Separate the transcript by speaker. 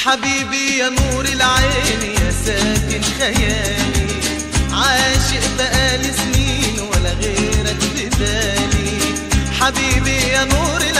Speaker 1: حبيبي يا نور العين يا ساكن خيالي عاشق بقالي سنين ولا غيرك ببالي حبيبي يا نور